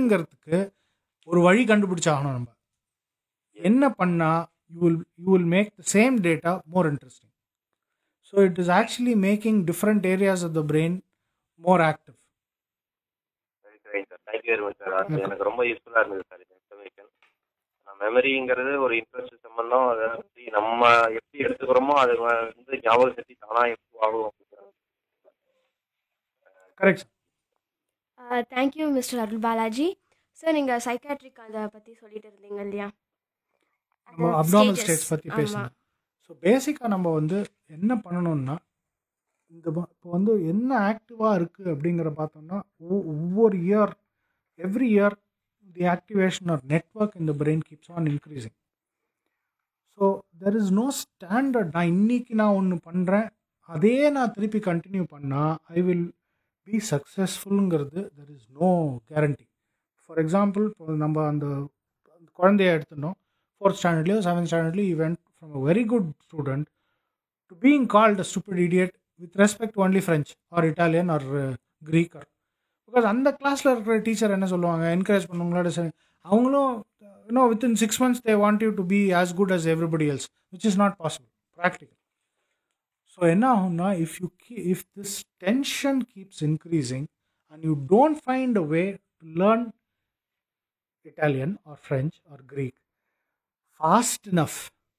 பிரெயினுங்கிறதுக்கு ஒரு வழி கண்டுபிடிச்சாகணும் நம்ம என்ன பண்ணால் you will you will make the same data more interesting so it is actually making different areas of the brain more active சரி சரிங்க sir thank you very much sir அது எனக்கு ரொம்ப யூஸ்ஃபுல்லாக இருந்தது சார் இந்த இன்ஃபர்மேஷன் மெமரிங்கிறது ஒரு இன்ட்ரெஸ்ட் சம்பந்தம் அதை பற்றி நம்ம எப்படி எடுத்துக்கிறோமோ அது வந்து ஞாபக சக்தி தானாக எப்படி ஆகும் அப்படிங்கிறது correct thank you mister Arul Balaji sir நீங்கள் சைக்காட்ரிக் அதை பற்றி சொல்லிட்டு இருந்தீங்க இல்லையா நம்ம அது அப்னாமல் stages. ஸ்டேட்ஸ் பற்றி ஆமா. பேசணும் ஸோ பேசிக்காக நம்ம வந்து என்ன பண்ணணும்னா இந்த இப்போ வந்து என்ன ஆக்டிவாக இருக்குது அப்படிங்கிற பார்த்தோம்னா ஒ- ஒவ்வொரு year every year the activation or network இந்த brain keeps on increasing so there is no standard நான் இன்னைக்கு நான் ஒன்று பண்ணுறேன் அதே நான் திருப்பி கண்டினியூ பண்ணால் ஐ வில் பி சக்ஸஸ்ஃபுல்ங்கிறது there is no guarantee for example இப்போ நம்ம அந்த அந்த குழந்தைய எடுத்துட்டோம் ஃபோர்த் ஸ்டாண்டர்ட்லேயோ செவன்த் ஸ்டாண்டர்ட்லேயோ even from a very good student to being called a stupid idiot with respect only French or Italian or Greek or because அந்த கிளாஸில் இருக்கிற டீச்சர் என்ன சொல்லுவாங்க என்கரேஜ் பண்ணுவங்களோட சரி அவங்களும் you know within six months they want you to be as good as everybody else which is not possible practical so என்ன ஆகும்னா if you if this tension keeps increasing and you don't find a way to learn Italian or French or Greek fast enough,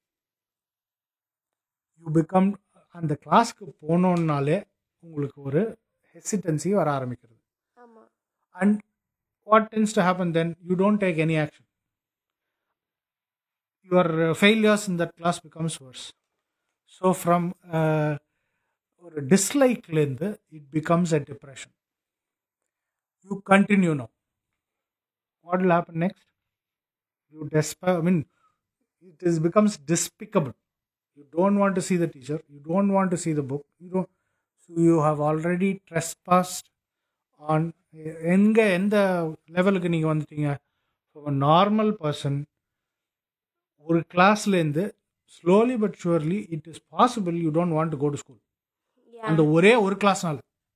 you become அந்த கிளாஸ்க்கு போனோன்னாலே உங்களுக்கு ஒரு ஹெசிடன்சி வர ஆரம்பிக்கிறது ஆமாம் and what tends to happen then you don't take any action your failures in that class becomes worse so from ஒரு டிஸ்லைக்லேருந்து it becomes a depression you continue no what will happen next you despair i mean it is becomes despicable you don't want to see the teacher you don't want to see the book you don't so you have already trespassed on எங்க எந்த லெவலுக்கு நீங்கள் வந்துட்டீங்க normal person ஒரு கிளாஸ்லேருந்து slowly but surely it is possible you don't want to go to school அந்த ஒரே ஒரு கிளாஸ்னால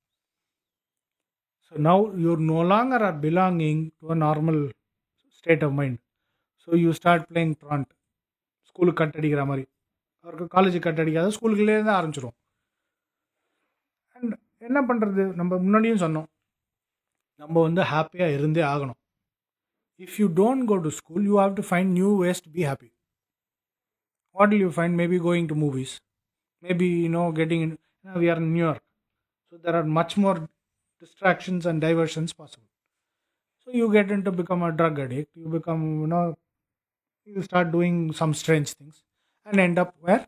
so now you're no longer are belonging to a normal state of mind so you start playing truant ஸ்கூலுக்கு cut அடிக்கிற மாதிரி அவருக்கு காலேஜுக்கு cut அடிக்காத ஸ்கூலுக்குள்ளேருந்து ஆரம்பிச்சிடும் அண்ட் என்ன பண்ணுறது நம்ம முன்னாடியும் சொன்னோம் நம்ம வந்து ஹாப்பியாக இருந்தே ஆகணும் if you don't go to school you have to find new ways to be happy what will you find maybe going to movies maybe you know getting in we are in New York so there are much more distractions and diversions possible. So you get into become a drug addict. You become you know you start doing some strange things and end up where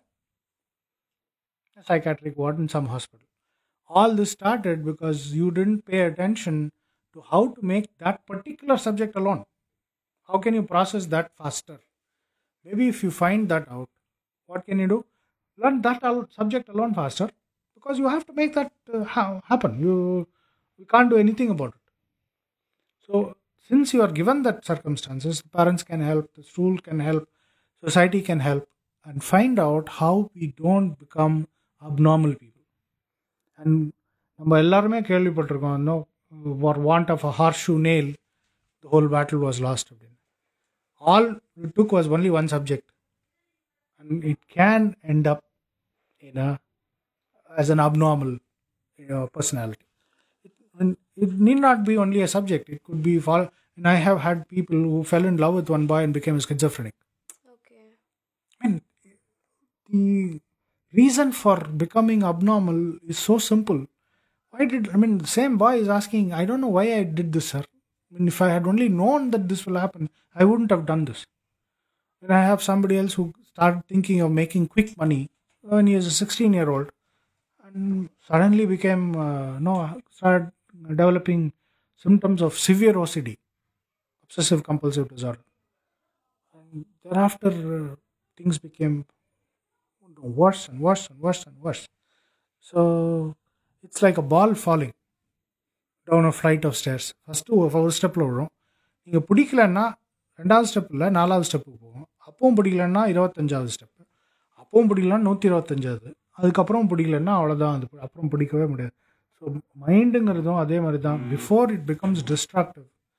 a psychiatric ward in some hospital. All this started because you didn't pay attention to how to make that particular subject alone. How can you process that faster? Maybe if you find that out, what can you do? Learn that al- subject alone faster because you have to make that uh, ha- happen. You we can't do anything about it. So, since you are given that circumstances, parents can help, the school can help, society can help, and find out how we don't become abnormal people. And நம்ம எல்லாருமே கேள்விப்பட்டிருக்கோம் இன்னும் for want of a horseshoe nail the whole battle was lost அப்படின்னு all it took was only one subject and it can end up in a as an abnormal personality. And it need not be only a subject. It could be for, and I have had people who fell in love with one boy and became schizophrenic. Okay I mean, the reason for becoming abnormal is so simple. Why did I mean the same boy is asking? I don't know why I did this, sir. I mean, if I had only known that this will happen, I wouldn't have done this. When I have somebody else who started thinking of making quick money when he was a 16 year old and suddenly became uh, no started developing symptoms of severe OCD, obsessive compulsive disorder. And thereafter, uh, things became worse and worse and worse and worse. So it's like a ball falling down a flight of stairs. First ஒரு ஸ்டெப்பில் விழும் நீங்கள் பிடிக்கலன்னா ரெண்டாவது step இல்லை நாலாவது ஸ்டெப்புக்கு போகும் அப்பவும் பிடிக்கலன்னா இருபத்தஞ்சாவது ஸ்டெப்பு அப்பவும் பிடிக்கலன்னா நூற்றி இருபத்தஞ்சாவது அதுக்கப்புறம் பிடிக்கலன்னா அவ்வளோதான் அது அப்புறம் பிடிக்கவே முடியாது ஸோ மைண்டுங்கிறதும் அதே மாதிரி தான் before it becomes distractive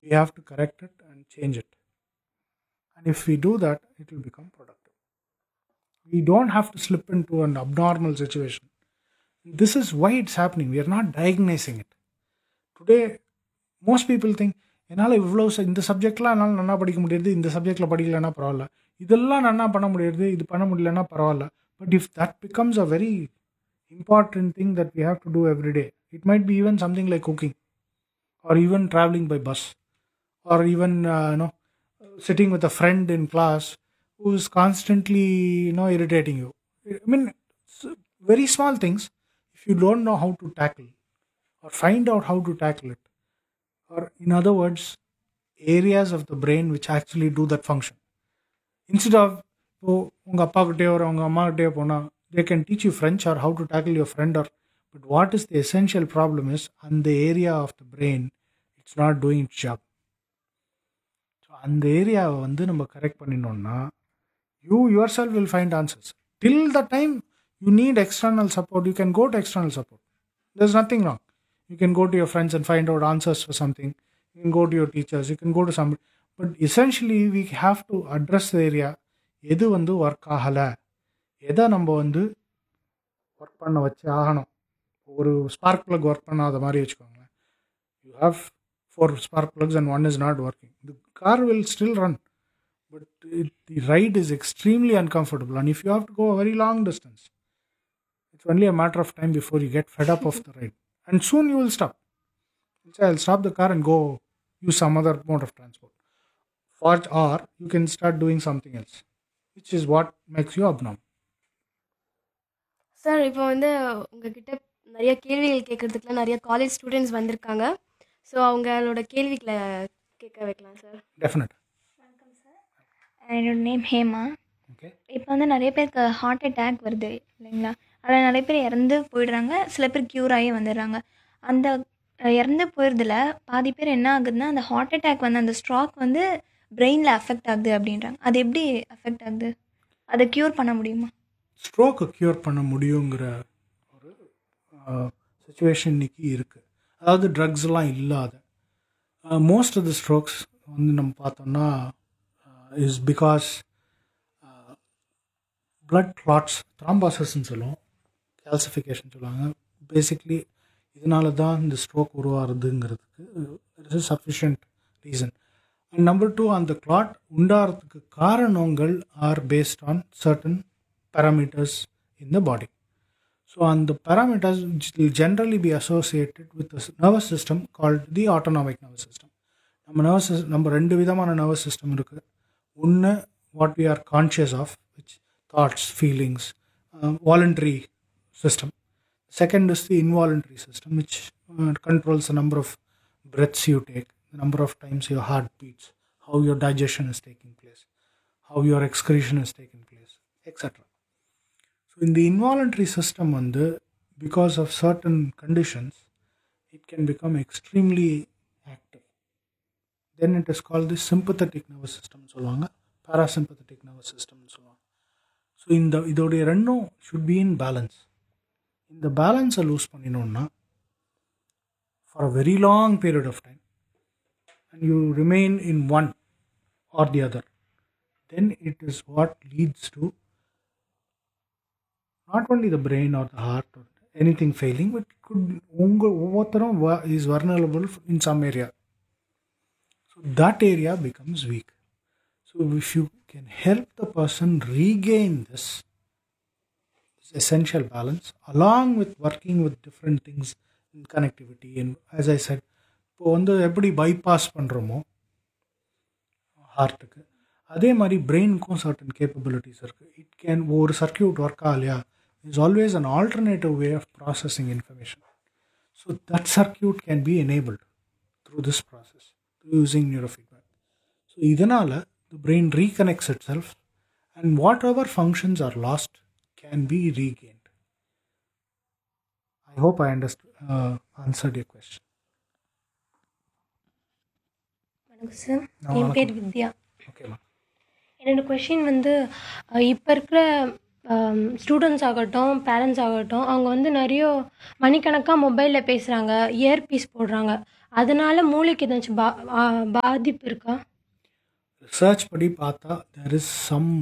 we have to correct it and change it and if we do that it will become productive we don't have to slip into an abnormal situation this is why it's happening we are not diagnosing it today most people think என்னால் இவ்வளோ ச- இந்த சப்ஜெக்ட்லாம் என்னால் நல்லா படிக்க முடியுது இந்த சப்ஜெக்டில் படிக்கலைன்னா பரவாயில்ல இதெல்லாம் நல்லா பண்ண முடியுது இது பண்ண முடியலன்னா பரவாயில்ல but if that becomes a very important thing that we have to do every day. It might be even something like cooking, or even traveling by bus, or even uh, you know sitting with a friend in class who is constantly you know irritating you. I mean, s- very small things. If you don't know how to tackle, or find out how to tackle it, or in other words, areas of the brain which actually do that function. Instead of இப்போ உங்கள் அப்பாக்கிட்டேயோ ஒரு உங்கள் அம்மாக்கிட்டேயோ போனால் they can teach you French or how to tackle your friend or but what is the essential problem is அந்த area of the brain it's not doing its job so அந்த ஏரியாவை வந்து நம்ம கரெக்ட் பண்ணினோம்னா you yourself will find answers till the time you need external support you can go to external support there is nothing wrong. You can go to your friends and find out answers for something. You can go to your teachers. You can go to somebody. But essentially, we have to address the area. எது வந்து work ஆகலை எதை நம்ம வந்து work பண்ண வச்சு ஆகணும் ஒரு ஸ்பார்க் plug ஒர்க் பண்ணாத மாதிரி வச்சுக்கோங்களேன் you have four spark plugs and one is not working the car will still run but the ride is extremely uncomfortable and if you have to go a very long distance it's only a matter of time before you get fed up of the ride and soon you will stop You'll say, i'll stop the car and go use some other mode of transport or, or you can start doing something else which is what makes you abnormal sir இப்போ வந்து உங்ககிட்ட நிறைய கேள்விகள் கேட்கறதுக்குலாம் நிறைய college students வந்திருக்காங்க so அவங்களோட கேள்விகளை கேட்க வைக்கலாம் சார் definite வணக்கம் சார் என்னோட நேம் ஹேமா okay இப்போ வந்து நிறைய பேருக்கு ஹார்ட் அட்டாக் வருது இல்லைங்களா அதில் நிறைய பேர் இறந்து போயிடுறாங்க சில பேர் க்யூர் ஆகி வந்துடுறாங்க அந்த அஹ், இறந்து போயிடுறதுல பாதி பேர் என்ன ஆகுதுன்னா அந்த ஹார்ட் அட்டாக் வந்து அந்த ஸ்ட்ராக் வந்து பிரெயினில் அஃபெக்ட் ஆகுது அப்படின்றாங்க அது எப்படி அஃபெக்ட் ஆகுது அதை க்யூர் பண்ண முடியுமா ஸ்ட்ரோக்கை க்யூர் பண்ண முடியுங்கிற ஒரு சுச்சுவேஷன் இன்னைக்கு இருக்குது அதாவது ட்ரக்ஸ்லாம் இல்லாத மோஸ்ட் ஆஃப் த ஸ்ட்ரோக்ஸ் வந்து நம்ம பார்த்தோம்னா இஸ் பிகாஸ் பிளட் கிளாட்ஸ் த்ராம்பாசஸ்ன்னு சொல்லுவோம் கேல்சிஃபிகேஷன் சொல்லுவாங்க பேசிக்லி இதனால தான் இந்த ஸ்ட்ரோக் உருவாகிறதுங்கிறதுக்கு is sufficient reason and number two அந்த கிளாட் உண்டாகிறதுக்கு காரணங்கள் are based on certain parameters in the body. So, and the parameters which will generally be associated with the s- nervous system called the autonomic nervous system. நம்ம nervous நம்ம ரெண்டு விதமான nervous system இருக்குது ஒன்று what we are conscious of which thoughts feelings voluntary system second is the involuntary system which controls the number of breaths you take, the number of times your heart beats, how your digestion is taking place, how your excretion is taking place, etc. So, in the involuntary system, வந்து, because of certain conditions, it can become extremely active. Then it is called the sympathetic nervous system சொல்லுவாங்க parasympathetic nervous system சொல்லுவாங்க so இந்த இதோடைய ரெண்டும் should be in balance இந்த பேலன்ஸை loose பண்ணினோம்னா for a very long period of time and you remain in one or the other then it is what leads to not only the brain or the heart or anything failing but it could உங்க ஒவ்வொருத்தரும் wa- is vulnerable in some area so that area becomes weak so if you can help the person regain this this essential balance along with working with different things in connectivity and as I said இப்போ வந்து எப்படி bypass பண்ணுறோமோ ஹார்ட்டுக்கு அதே மாதிரி பிரெயினுக்கும் certain capabilities இருக்குது it can ஒரு சர்க்கியூட் ஒர்க் ஆகலையா is always an alternative way of processing information so that circuit can be enabled through this process using neuro feedback so இதனால் the brain reconnects itself and whatever functions are lost can be regained I hope I understand answered you question வணக்கம் sir ஆ, என் பேர் வணக்கம். வித்யா ஓகேம்மா என்னோடய question வந்து இப்போ இருக்கிற ஸ்டூடெண்ட்ஸ் ஆகட்டும் பேரண்ட்ஸ் ஆகட்டும் அவங்க வந்து நிறைய மணிக்கணக்காக மொபைலில் பேசுகிறாங்க இயர்பீஸ் போடுறாங்க அதனால மூளைக்கு ஏதாச்சும் பா ஆ, பாதிப்பு இருக்கா ரிசர்ச் படி பார்த்தா தெர் இஸ் சம்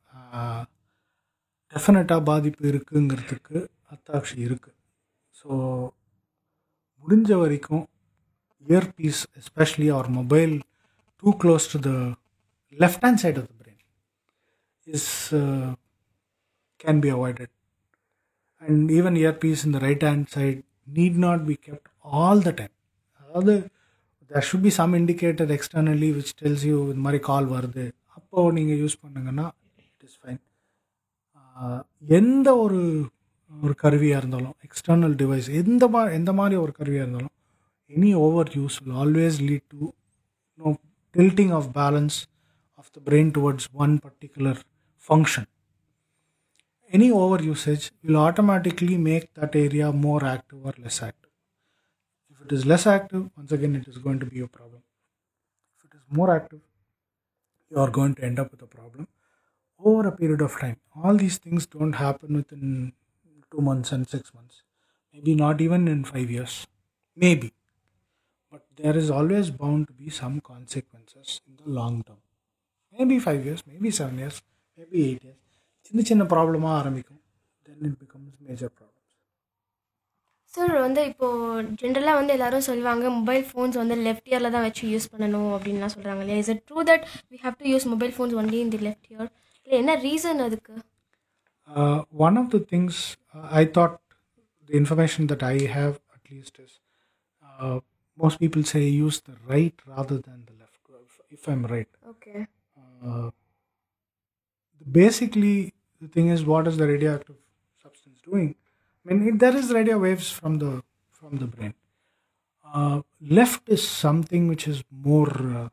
டெஃபினட்டாக பாதிப்பு இருக்குங்கிறதுக்கு அத்தாட்சி இருக்குது ஸோ முடிஞ்ச வரைக்கும் ear pieces especially our mobile too close to the left hand side of the brain is can be avoided and even ear pieces இந்த right hand side need not be kept all the time அதாவது there should be some indicator externally which tells you இந்த மாதிரி கால் வருது அப்போது நீங்கள் use பண்ணுங்கன்னா it is fine எந்த ஒரு ஒரு கருவியாக இருந்தாலும் எக்ஸ்டர்னல் டிவைஸ் எந்த மா எந்த மாதிரி ஒரு கருவியாக இருந்தாலும் any over use will always lead to no tilting of balance of the brain towards one particular function any over usage will automatically make that area more active or less active. If it is less active, once again, it is going to be a problem. If it is more active, you are going to end up with a problem over a period of time. All these things don't happen within two months and six months, maybe not even in five years, maybe. But there is always bound to be some consequences in the long term. Maybe five years, maybe seven years, maybe eight years. சின்ன சின்ன ப்ராப்ளமாக ஆரம்பிக்கும் then it becomes major problems sir வந்து இப்போது ஜென்ரலாக வந்து எல்லாரும் சொல்லுவாங்க மொபைல் ஃபோன்ஸ் வந்து லெஃப்ட் இயரில் தான் வச்சு யூஸ் பண்ணணும் அப்படின்லாம் சொல்கிறாங்க இல்லையா is it true that we have to use mobile phones only in the left ear இல்லை என்ன ரீசன் அதுக்கு Uh, one of the things uh, I thought the information that I have at least is uh, most people say use the right rather than the left, if, if I'm right. Okay Uh, basically, the thing is, what is the radioactive substance doing? I mean, it, there is radio waves from the from the brain. Uh, left is something which is more uh,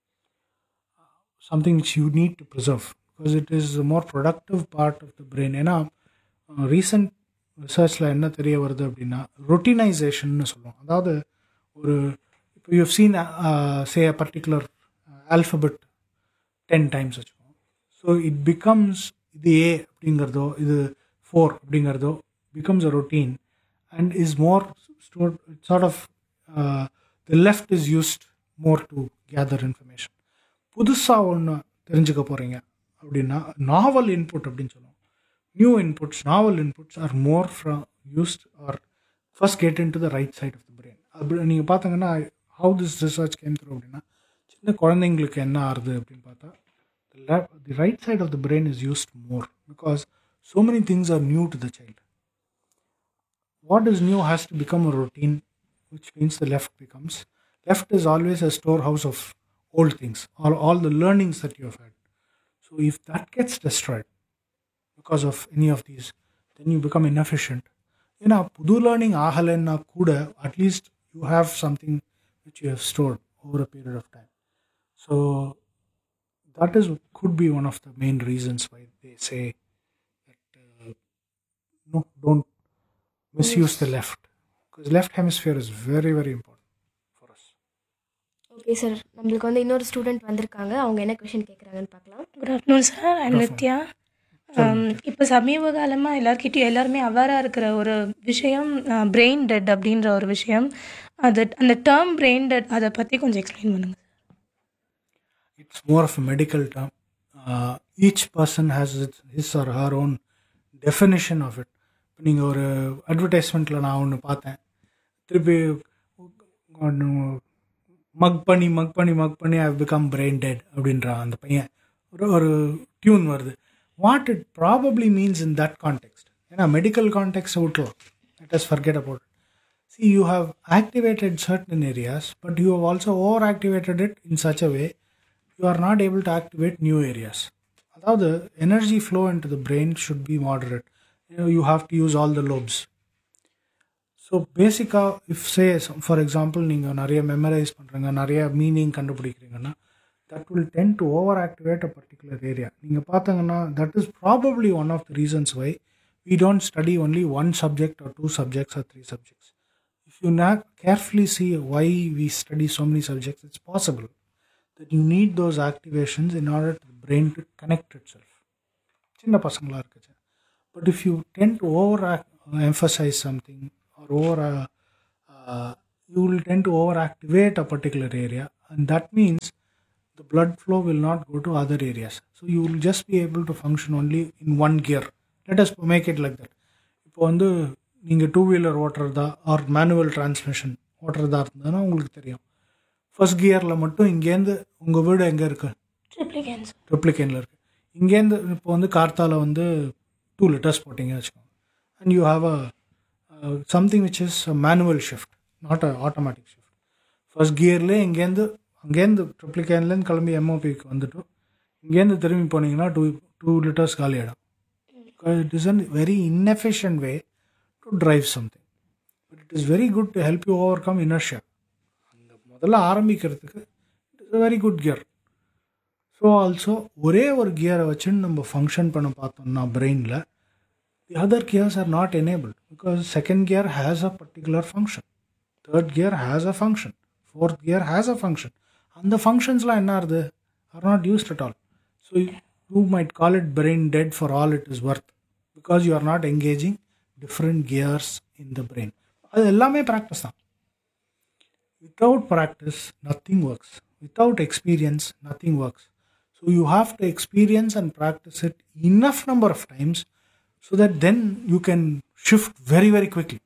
something which you need to preserve because it is a more productive part of the brain. ஏன்னா recent ரிசர்ச்சில் என்ன தெரிய வருது அப்படின்னா ரொட்டீனைசேஷன்னு சொல்லுவோம் அதாவது ஒரு இப்போ you seen say a particular alphabet ten times வச்சுக்கோம் ஸோ இட் பிகம்ஸ் இது ஏ அப்படிங்கிறதோ இது ஃபோர் அப்படிங்கிறதோ becomes a routine and is more store sort of the left is used more to gather information புதுசாக ஒன்று தெரிஞ்சுக்க போகிறீங்க அப்படின்னா நாவல் இன்புட் அப்படின்னு சொல்லுவோம் new inputs novel inputs are more from used or first get in into the right side of the brain அப்படி நீங்கள் பார்த்தீங்கன்னா how this research came through அப்படின்னா சின்ன குழந்தைங்களுக்கு என்ன ஆகுது அப்படின்னு பார்த்தா the left, the right side of the brain is used more because so many things are new to the child. What is new has to become a routine, which means the left becomes. Left is always a storehouse of old things, all, all the learnings that you have had. So if that gets destroyed because of any of these, then you become inefficient. ஏன்னா புது learning ஆகலைன்னா கூட at least you have something which you have stored over a period of time so that is could be one of the main reasons why they say that uh, no don't misuse the left because left hemisphere is very very important for us okay sir நம்மளுக்கு வந்து இன்னொரு student வந்திருக்காங்க அவங்க என்ன question கேட்குறாங்கன்னு பார்க்கலாம் good afternoon sir I'm Good Nithya இப்போ சமீப காலமாக எல்லாருக்கிட்டையும் எல்லாருமே அவேராக இருக்கிற ஒரு விஷயம் பிரெயின் டெட் அப்படின்ற ஒரு விஷயம் அது அந்த டேர்ம் பிரெயின் டெட் அதை பற்றி கொஞ்சம் எக்ஸ்பிளைன் பண்ணுங்கள் it's more of a medical term uh, each person has its, his or her own definition of it இப்போ நீங்கள் ஒரு அட்வர்டைஸ்மெண்ட்டில் நான் ஒன்று பார்த்தேன் திருப்பி மக் பண்ணி மக் பண்ணி மக் பண்ணி ஐ பிகம் பிரெயின் டெட் அப்படின்றான் அந்த பையன் ஒரு ஒரு டியூன் வருது what it probably means in that context ஏன்னா மெடிக்கல் கான்டெக்ட் விட்டுலாம் let us forget about See, you have activated certain areas, but you have also overactivated it in such a way you are not able to activate new areas. Although the energy flow into the brain should be moderate, you, know, you have to use all the lobes. So பேசிக்காக if say for example நீங்கள் நிறைய memorize பண்ணுறீங்க நிறைய meaning கண்டுபிடிக்கிறீங்கன்னா that will tend to over activate a particular area நீங்கள் பார்த்தீங்கன்னா that is probably one of the reasons why we don't study only one subject or two subjects or three subjects if you not carefully see why we study so many subjects, it's possible that you need those activations in order for the brain to connect itself. சின்ன பசங்களாக இருக்குச்சு but if you tend to over emphasize something or over you will tend to overactivate a particular area, and that means the blood flow will not go to other areas. So you will just be able to function only in one gear. Let us make it like that. இப்போ வந்து நீங்கள் two wheeler ஓட்டுறதா or manual transmission ஓட்டுறதா இருந்ததுன்னா உங்களுக்கு தெரியும் first கியரில் மட்டும் இங்கேருந்து உங்கள் வீடு எங்கே இருக்குது ட்ரிப்ளிகேன்ஸ் ட்ரிப்ளிகேனில் இருக்குது இங்கேருந்து இப்போ வந்து கார்த்தால வந்து டூ லிட்டர்ஸ் போட்டிங்க வச்சுக்கோங்க and you have a something which is manual shift not a automatic shift first கியர்லேயே இங்கேருந்து அங்கேருந்து ட்ரிப்ளிகேன்லேருந்து கிளம்பி எம்ஓபிக்கு வந்துட்டு இங்கேருந்து திரும்பி போனீங்கன்னா டூ டூ லிட்டர்ஸ் காலி ஆகிடும் it is an very inefficient way to drive something but it is very good to help you overcome inertia அந்த முதல்ல ஆரம்பிக்கிறதுக்கு it is a very good gear so also ஒரே ஒரு கியரை வச்சுன்னு நம்ம ஃபங்க்ஷன் பண்ண பார்த்தோம்னா பிரெயினில் the other gears are not enable because second gear has a particular function third gear has a function fourth gear has a function அந்த ஃபங்க்ஷன்ஸ்லாம் என்ன ஆகுது are not used at all so you might call it brain dead for all it is worth because you are not engaging different gears in the brain அது எல்லாமே practice தான் without practice nothing works without experience nothing works so you have to experience and practice it enough number of times so that then you can shift very very quickly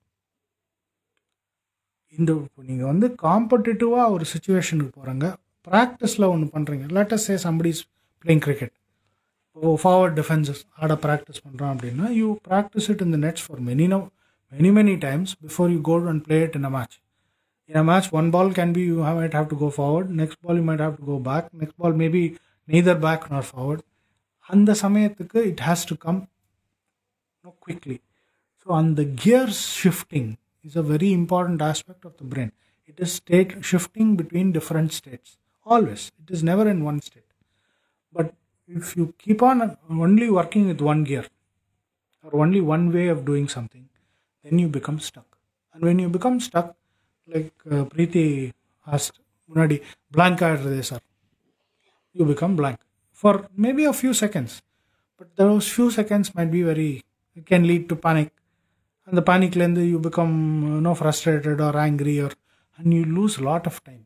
இந்த இப்போ நீங்கள் வந்து காம்படிட்டிவாக ஒரு சுச்சுவேஷனுக்கு போகிறாங்க ப்ராக்டிஸில் ஒன்று பண்ணுறீங்க latest say somebody's playing cricket இப்போ ஃபார்வர்ட் டிஃபென்சஸ் ஆட ப்ராக்டிஸ் பண்ணுறான் அப்படின்னா you practice it in the nets for many no many many times before you go and play it in a match in a match, one ball can be you have- might have to go forward, next ball you might have to go back, next ball maybe neither back nor forward. அந்த சமயத்துக்கு it has to come quickly so அந்த gears shifting is a very important aspect of the brain it is state shifting between different states always it is never in one state but if you keep on only working with one gear or only one way of doing something, then you become stuck. And when you become stuck, like uh, Preeti asked, Munadi, blank ஆயிடுறது sir you become blank for maybe a few seconds. But those few seconds might be very, it can lead to panic. And the panic lens, you become you know, frustrated or angry or, and you lose a lot of time.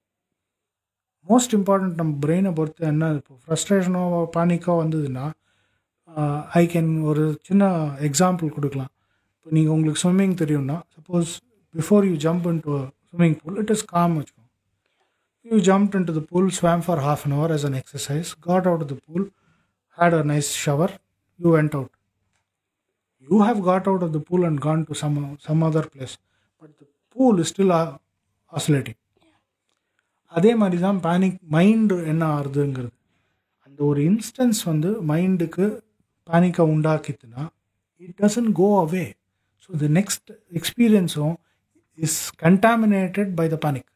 Most important நம்ம பிரெயினை பொறுத்து என்ன இப்போ ஃப்ரஸ்ட்ரேஷனோ பேனிக்கோ வந்ததுன்னா I can ஒரு சின்ன example கொடுக்கலாம் இப்போ நீங்கள் உங்களுக்கு ஸ்விம்மிங் தெரியும்னா suppose before you jump into swimming pool it is calm வச்சுக்கோங்க you jump into the pool swam for half an hour as an exercise got out of the pool had a nice shower you went out you have got out of the pool and gone to some some other place but the pool is still uh, oscillating அதே மாதிரி தான் panic mind என்ன ஆகுதுங்கிறது அந்த ஒரு instance வந்து மைண்டுக்கு பேனிக்கை உண்டாக்கித்துனா it doesn't go away so the next எக்ஸ்பீரியன்ஸும் is contaminated by the panic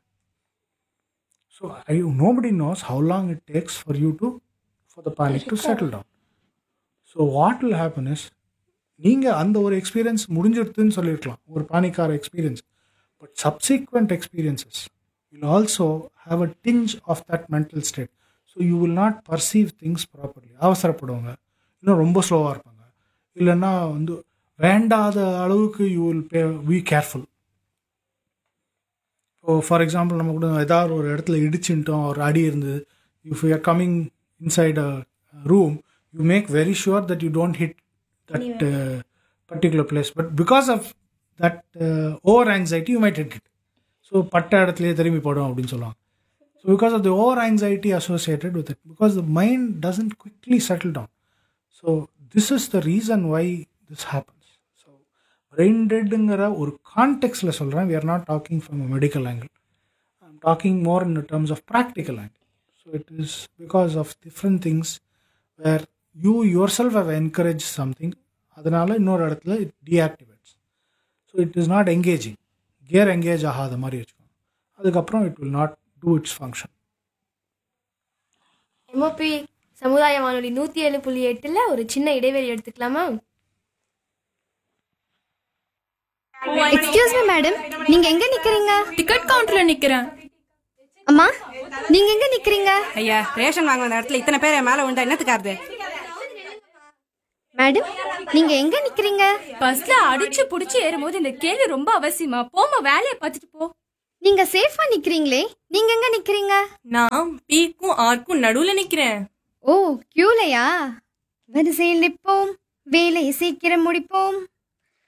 so I nobody knows how long it takes for you to for the panic to settle down so what will happen is நீங்கள் அந்த ஒரு experience முடிஞ்சிடுதுன்னு சொல்லியிருக்கலாம் ஒரு பேனிக்கார experience but subsequent experiences will also have a tinge of that mental state. So you will not perceive things properly. அவசரப்படுவாங்க இன்னும் ரொம்ப ஸ்லோவாக இருப்பாங்க இல்லைன்னா வந்து வேண்டாத அளவுக்கு you will be be careful இப்போ ஃபார் எக்ஸாம்பிள் நம்ம கூட ஏதாவது ஒரு இடத்துல இடிச்சுட்டோம் ஒரு அடி இருந்தது if you are coming inside a room you make very sure that you don't hit that particular place but because of that over anxiety you might hit it so பட்ட இடத்துலயே திரும்பி படும் அப்படின்னு சொல்லுவாங்க so because of the over anxiety associated with it because the mind doesn't quickly settle down so this is the reason why this happens so brain டெட்டுங்கிற ஒரு கான்டெக்ட்ல சொல்கிறேன் we are not talking from a medical angle I'm talking more in terms of practical angle so it is because of different things where you yourself have encourage something அதனால இன்னொரு இடத்துல it deactivates so it is not engaging gear engage ஆகாத மாதிரி வச்சுக்கோங்க அதுக்கப்புறம் it will not do its function MOP சமுதாய வானொலி நூற்றி ஏழு புள்ளி எட்டில் ஒரு சின்ன இடைவெளி எடுத்துக்கலாமா எக்ஸ்கியூஸ் மீ மேடம் நீங்க எங்க நிக்கிறீங்க டிக்கெட் கவுண்டர்ல நிக்கிறேன் அம்மா நீங்க எங்க நிக்கிறீங்க ஐயா ரேஷன் வாங்க வந்த இடத்துல இத்தனை பேர் என் மேல உண்டா என்னத்துக்காருது மேடம் நீங்க எங்க நிக்கிறீங்க பஸ்ல அடிச்சு புடிச்சு ஏறும்போது இந்த கேள்வி ரொம்ப அவசியமா போமா வேலையை பார்த்துட்டு போ நீங்க சேஃபா நிக்கிறீங்களே நீங்க எங்க நிக்கிறீங்க நான் பீக்கும் ஆர்க்கும் நடுவுல நிக்கிறேன் ஓ கியூலையா வரிசையில் நிற்போம் வேலையை சீக்கிரம் முடிப்போம்